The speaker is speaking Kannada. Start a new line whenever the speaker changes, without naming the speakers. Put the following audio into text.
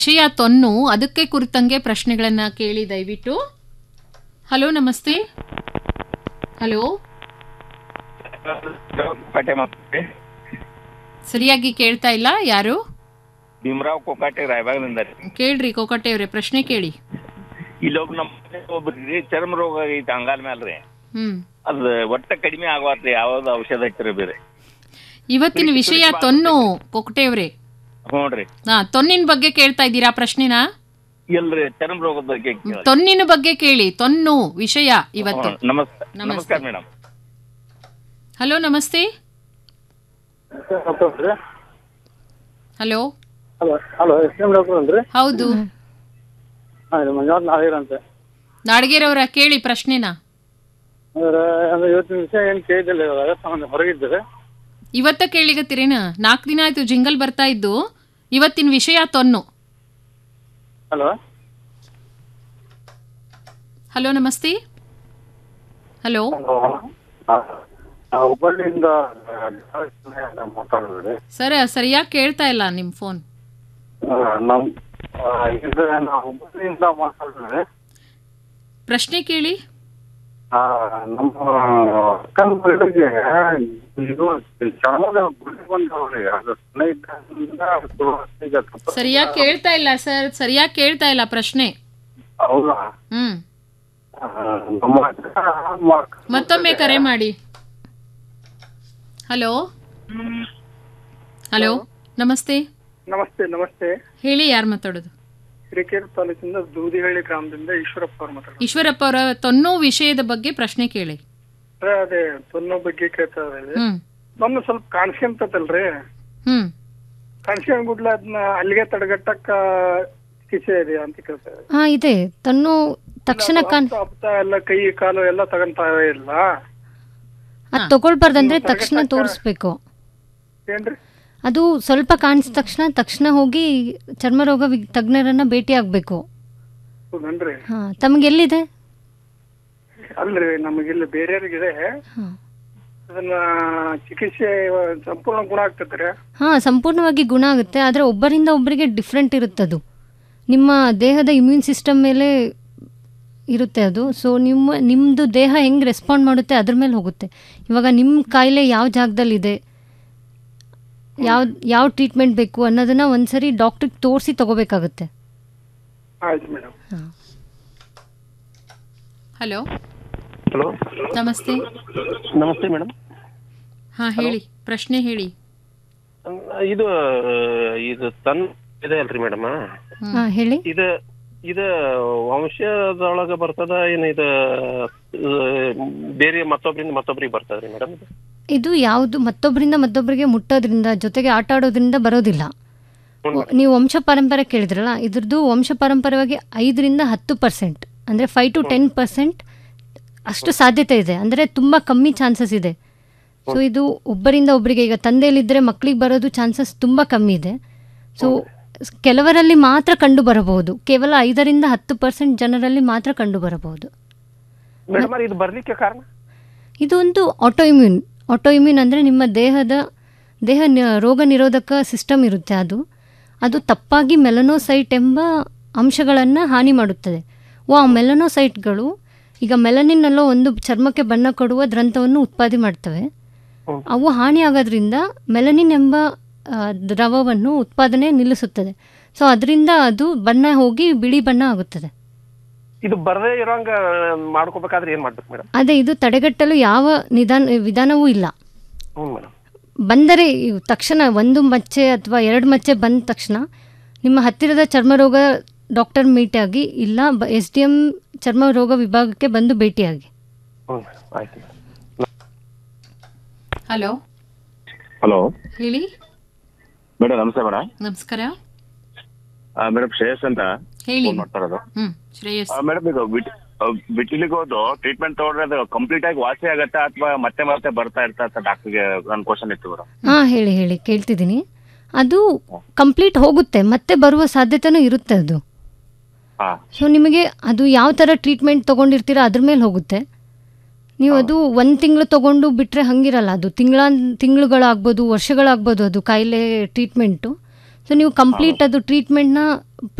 ವಿಷಯ ತೊನ್ನು ಅದಕ್ಕೆ ಕುರಿತಂಗೆ ಪ್ರಶ್ನೆಗಳನ್ನ ಕೇಳಿ ದಯವಿಟ್ಟು ಹಲೋ ನಮಸ್ತೆ ಹಲೋ
ಕೋಕಾಟೆ ಮಾತಾಡ್ರಿ
ಸರಿಯಾಗಿ ಕೇಳ್ತಾ ಇಲ್ಲ ಯಾರು
ಭೀಮರಾವ್ ಕೋಕಾಟೆ ರಾಯಬಾಗದಿಂದ ರೀ
ಕೇಳ್ರಿ ಕೋಕಟ್ಟೆ ಅವರೇ ಪ್ರಶ್ನೆ ಕೇಳಿ
ಇಲ್ಲೊಬ್ಬ ನಮ್ಮ ಒಬ್ರಿ ಚರ್ಮ ರೋಗ ಐತಿ ಅಂಗಾಲ ಮ್ಯಾಲ ರೀ
ಹ್ಮ್
ಅದ್ ಒಟ್ಟ ಕಡಿಮೆ ಆಗವಾತ್ರಿ ಯಾವ್ದು ಔಷಧ ಹಚ್ಚಿರಿ ಬೇರೆ
ಇವತ್ತಿನ ವಿಷಯ ತೊನ್ನು ಕೊಕಟೆ ಅವರೇ
ಹ್ಞೂ ರೀ
ಹಾ ತೊನ್ನಿನ ಬಗ್ಗೆ ಕೇಳ್ತಾ ಇದ್ದೀರಾ ಪ್ರಶ್ನೆನ
ಇಲ್ರಿ ಚರ್ಮ ರೋಗದ ಬಗ್ಗೆ ಕೇಳಿ
ತೊನ್ನಿನ ಬಗ್ಗೆ ಕೇಳಿ ತೊನ್ನು ವಿಷಯ ಇವತ್ತು
ಹ್ಞೂ, ನಮಸ್ಕಾರ
ನಮಸ್ತೆ.
ನಮಸ್ಕಾರ ಮೇಡಮ್
ಹಲೋ ನಮಸ್ತೆ hello
hello hello S M doctor ಅಂದ್ರಿ
ಹೌದು
ಹಾಂ ಇದು ಮಂಜುನಾಥ್ ನಾಗೇರ್ ಅಂತ
ನಾಡಗೇರವರ ಕೇಳಿ ಪ್ರಶ್ನೆನ
ಅಂದ್ರೆ ಅಂದ್ರೆ ಇವತ್ತಿನ ವಿಷಯ ಏನು ಕೇಳಿದಿಲ್ಲ ಇವಾಗ ಸಂಬಂಧ ಹೊರಗಿದ್ದಾರೆ
ಇವತ್ತ ಕೇಳಿಗತ್ತೀರೇನ ನಾಲ್ಕು ದಿನ ಆಯ್ತು ಜಿಂಗಲ್ ಬರ್ತಾ ಇದ್ದು ಇವತ್ತಿನ ವಿಷಯ ತೊನ್ನು
ಹಲೋ
ಹಲೋ ನಮಸ್ತೆ ಹಲೋ
ಹುಬ್ಬಳ್ಳಿಯಿಂದ ಮಾತಾಡೋದ್ರಿ
ಸರ್ ಸರಿಯಾಗಿ ಕೇಳ್ತಾ ಇಲ್ಲ ನಿಮ್ಮ ಫೋನ್
ನಮ್ಮ ಇದು ನಾವು ಹುಬ್ಬಳ್ಳಿಯಿಂದ ಮಾತಾಡೋದ್ರಿ
ಪ್ರಶ್ನೆ ಕೇಳಿ
ನಮ್ಮ ಅಕ್ಕನ ಮಗಳಿಗೆ ಇದು ಚರ್ಮದ ಗುಳಿ ಬಂದವ್ರಿ ಅದು ಸ್ನೇಹಿತರಿಂದ ಈಗ ತಪ್ಪ-
ಸರಿಯಾಗಿ ಕೇಳ್ತಾ ಇಲ್ಲ ಸರ್ ಸರಿಯಾಗಿ ಕೇಳ್ತಾ ಇಲ್ಲ ಪ್ರಶ್ನೆ
ಹೌದಾ
ಹ್ಮ್
ಆ, ನಮ್ಮ ಅಕ್ಕ ಮ-
ಮತ್ತೊಮ್ಮೆ ಕರೆ ಮಾಡಿ ಹಲೋ ಹಲೋ ನಮಸ್ತೆ
ನಮಸ್ತೆ ನಮಸ್ತೆ
ಹೇಳಿ ಯಾರು ಮಾತಾಡೋದು
ಹಿರೇಕೆರೆ ತಾಲೂಕಿಂದ ದೂದಿಹಳ್ಳಿ ಗ್ರಾಮದಿಂದ ಈಶ್ವರಪ್ಪ ಅವ್ರು ಮಾತಾಡೋದು
ಈಶ್ವರಪ್ಪ ಅವರ ತೊನ್ನೋ ವಿಷಯದ ಬಗ್ಗೆ ಪ್ರಶ್ನೆ ಕೇಳಿ
ಅದೇ, ಅದೇ ತೊನ್ನೋ ಬಗ್ಗೆ ಕೇಳ್ತಾ ಇದ್ದೀವಿ
ಹ್ಮ್
ತೊನ್ನು ಸ್ವಲ್ಪ ಕಾಣಿಸ್ಕೊಂತತಲ್ರಿ
ಹ್ಮ್
ಕಾಣಿಸ್ಕೊಂಡ್ ಗುಡ್ಲ ಅದನ್ನ ಅಲ್ಲಿಗೆ ತಡೆಗಟ್ಟಕ್ಕ ಚಿಕಿತ್ಸೆ ಇದೆ ಅಂತ ಕೇಳ್ತಾ ಇದ್ದೀವಿ
ಹಾ ಇದೆ ತನ್ನು ತಕ್ಷಣ ಕಾಣ್
ಹಪ್ತ ಹಪ್ತ ಎಲ್ಲ ಕೈ ಕಾಲು ಎಲ್ಲ ತಗೊಂತಾ ಇಲ್ಲ
ಅದು ತಗೊಳ್ಬಾರ್ದಂದ್ರೆ ತಕ್ಷಣ ತೋರಿಸ್ಬೇಕು
ಏನ್ರಿ
ಅದು ಸ್ವಲ್ಪ ಕಾಣಿಸಿದ ತಕ್ಷಣ ತಕ್ಷಣ ಹೋಗಿ ಚರ್ಮರೋಗ ವಿ- ತಜ್ಞರನ್ನ ಭೇಟಿ ಆಗ್ಬೇಕು
ಹೌದನ್ರಿ
ಹಾ ತಮಗೆ ಎಲ್ಲಿದೆ
ಅಲ್ರಿ ನಮಗಿಲ್ಲಿ ಬೇರೆಯವ್ರಿಗಿದೆ
ಹಾ
ಅದನ್ನ ಚಿಕಿತ್ಸೆ ಸಂಪೂರ್ಣ ಗುಣ ಆಗ್ತದ್ರಿ
ಹಾ ಸಂಪೂರ್ಣವಾಗಿ ಗುಣ ಆಗುತ್ತೆ ಆದರೆ ಒಬ್ಬರಿಂದ ಒಬ್ಬರಿಗೆ ಡಿಫ್ರೆಂಟ್ ಇರುತ್ತೆ ಅದು ನಿಮ್ಮ ದೇಹದ ಇಮ್ಯೂನ್ ಸಿಸ್ಟಮ್ ಮೇಲೆ ಇರುತ್ತೆ ಅದು ಸೊ ನಿಮ್ಮ ನಿಮ್ಮದು ದೇಹ ಹೆಂಗೆ ರೆಸ್ಪಾಂಡ್ ಮಾಡುತ್ತೆ ಅದ್ರ ಮೇಲೆ ಹೋಗುತ್ತೆ ಇವಾಗ ನಿಮ್ಮ ಕಾಯಿಲೆ ಯಾವ ಜಾಗದಲ್ಲಿದೆ ಯಾವ ಯಾವ ಟ್ರೀಟ್ಮೆಂಟ್ ಬೇಕು ಅನ್ನೋದನ್ನ ಒಂದ್ಸರಿ ಡಾಕ್ಟ್ರಿಗೆ ತೋರಿಸಿ ತಗೋಬೇಕಾಗುತ್ತೆ
ಆಯ್ತು ಮೇಡಮ್
ಹಲೋ
ಹಲೋ
ನಮಸ್ತೆ
ನಮಸ್ತೆ ಮೇಡಮ್
ಹಾ ಹೇಳಿ ಪ್ರಶ್ನೆ ಹೇಳಿ
ಇದು ಇದು ತನ್ ಇದೆ ಅಲ್ರಿ ಮೇಡಮ್
ಹಾಂ ಹೇಳಿ
ಇದು ಇದು ವಂಶದೊಳಗ ಬರ್ತದ ಏನ್ ಇದು ಆ, ಬೇರೆ ಮತ್ತೊಬ್ರಿಂದ ಮತ್ತೊಬ್ರಿಗೆ ಬರ್ತದ್ರಿ ಮೇಡಮ್
ಇದು ಯಾವುದು ಮತ್ತೊಬ್ಬರಿಂದ ಮತ್ತೊಬ್ಬರಿಗೆ ಮುಟ್ಟೋದ್ರಿಂದ ಜೊತೆಗೆ ಆಟ ಆಡೋದ್ರಿಂದ ಬರೋದಿಲ್ಲ ನೀವು ವಂಶ ಪಾರಂಪರೆ ಕೇಳಿದ್ರಲ್ಲ ಇದ್ರದ್ದು ವಂಶ ಪಾರಂಪರ್ಯವಾಗಿ ಐದರಿಂದ ಹತ್ತು ಪರ್ಸೆಂಟ್ ಅಂದರೆ ಫೈವ್ ಟು ಟೆನ್ ಪರ್ಸೆಂಟ್ ಅಷ್ಟು ಸಾಧ್ಯತೆ ಇದೆ ಅಂದರೆ ತುಂಬ ಕಮ್ಮಿ ಚಾನ್ಸಸ್ ಇದೆ ಸೊ ಇದು ಒಬ್ಬರಿಂದ ಒಬ್ಬರಿಗೆ ಈಗ ತಂದೆಯಲ್ಲಿದ್ದರೆ ಮಕ್ಕಳಿಗೆ ಬರೋದು ಚಾನ್ಸಸ್ ತುಂಬ ಕಮ್ಮಿ ಇದೆ ಸೊ ಕೆಲವರಲ್ಲಿ ಮಾತ್ರ ಕಂಡು ಬರಬಹುದು ಕೇವಲ ಐದರಿಂದ ಹತ್ತು ಪರ್ಸೆಂಟ್ ಜನರಲ್ಲಿ ಮಾತ್ರ ಕಂಡು ಬರಬಹುದು
ಮೇಡಮ್ ಇದು ಬರ್ಲಿಕ್ಕೆ ಕಾರಣ
ಇದು ಒಂದು ಆಟೋಇಮ್ಯೂನ್ ಆಟೋಇಮ್ಯೂನ್ ಅಂದರೆ ನಿಮ್ಮ ದೇಹದ ದೇಹ ನ- ರೋಗ ನಿರೋಧಕ ಸಿಸ್ಟಮ್ ಇರುತ್ತೆ ಅದು ಅದು ತಪ್ಪಾಗಿ ಮೆಲನೋಸೈಟ್ ಎಂಬ ಅಂಶಗಳನ್ನು ಹಾನಿ ಮಾಡುತ್ತದೆ ಓ ಆ ಮೆಲನೋಸೈಟ್ಗಳು ಈಗ ಮೆಲನಿನ್ ಅನ್ನೋ ಒಂದು ಚರ್ಮಕ್ಕೆ ಬಣ್ಣ ಕೊಡುವ ದ್ರಂಥವನ್ನು ಉತ್ಪಾದನೆ ಮಾಡ್ತವೆ ಅವು ಹಾನಿ ಆಗೋದ್ರಿಂದ ಮೆಲನಿನ್ ಎಂಬ ಆ, ದ್ರವವನ್ನು ಉತ್ಪಾದನೆ ನಿಲ್ಲಿಸುತ್ತದೆ ಸೊ ಅದರಿಂದ ಅದು ಬಣ್ಣ ಹೋಗಿ ಬಿಳಿ ಬಣ್ಣ ಆಗುತ್ತದೆ
ಇದು ಬರದೇ ಇರೋಂಗ ಮಾಡ್ಕೋಬೇಕಾದ್ರೆ ಏನ್ ಮಾಡ್ಬೇಕು ಮೇಡಮ್
ಅದೇ ಇದು ತಡೆಗಟ್ಟಲು ಯಾವ ನಿಧಾನ ವಿಧಾನವೂ ಇಲ್ಲ
ಹ್ಞೂ ಮೇಡಮ್
ಬಂದರೆ ಇವು ತಕ್ಷಣ ಒಂದು ಮಚ್ಚೆ ಅಥವಾ ಎರಡು ಮಚ್ಚೆ ಬಂದ ತಕ್ಷಣ ನಿಮ್ಮ ಹತ್ತಿರದ ಚರ್ಮರೋಗ ಡಾಕ್ಟರ್ ಭೇಟಿಯಾಗಿ ಇಲ್ಲ ಎಸ್ ಡಿ ಎಮ್ ಚರ್ಮರೋಗ ವಿಭಾಗಕ್ಕೆ ಬಂದು ಭೇಟಿಯಾಗಿ
ಹ್ಞೂ ಮೇಡಮ್ ಆಯ್ತು ಮೇಡಮ್
ಹಲೋ
ಹಲೋ
ಹೇಳಿ
ಮೇಡಮ್ ನಮಸ್ತೆ ಮೇಡಮ್
ನಮಸ್ಕಾರ
ಮೇಡಮ್ ಶ್ರೇಯಸ್ ಅಂತ
ಹೇಳಿ
ಫೋನ್ ಮಾಡ್ತಾ ಇರೋದು
ಹ್ಮ್ ಶ್ರೇಯಸ್
ಮೇಡಮ್ ಇದು ಬಿಟ್ಟಿಲಿಗೆ ಹೋದು ಟ್ರೀಟ್ಮೆಂಟ್ ತಗೊಂಡ್ರೆ ಅದು ಕಂಪ್ಲೀಟ್ ಆಗಿ ವಾಸಿ ಆಗತ್ತಾ ಅಥವಾ ಮತ್ತೆ ಮತ್ತೆ ಬರ್ತಾ ಇರ್ತಾ ಅಂತ ಡಾಕ್ಟರ್ಗೆ ನನ್ನ ಕ್ವಶನ್ ಇತ್ತು ಮೇಡಮ್
ಹಾಂ ಹೇಳಿ ಹೇಳಿ ಕೇಳ್ತಿದ್ದೀನಿ ಅದು ಕಂಪ್ಲೀಟ್ ಹೋಗುತ್ತೆ ಮತ್ತೆ ಬರುವ ಸಾಧ್ಯತೆನೂ ಇರುತ್ತೆ ಅದು
ಹಾ
ಸೊ ನಿಮಗೆ ಅದು ಯಾವ ಥರ ಟ್ರೀಟ್ಮೆಂಟ್ ತೊಗೊಂಡಿರ್ತೀರ ಅದ್ರ ಮೇಲೆ ಹೋಗುತ್ತೆ ನೀವು ಅದು ಒಂದು ತಿಂಗಳು ತೊಗೊಂಡು ಬಿಟ್ಟರೆ ಹಂಗಿರಲ್ಲ ಅದು ತಿಂಗಳ ತಿಂಗಳುಗಳಾಗ್ಬೋದು ವರ್ಷಗಳಾಗ್ಬೋದು ಅದು ಕಾಯಿಲೆ ಟ್ರೀಟ್ಮೆಂಟು ಸೊ ಸೊ ನೀವು ಕಂಪ್ಲೀಟ್ ಅದು ಟ್ರೀಟ್ಮೆಂಟ್ನ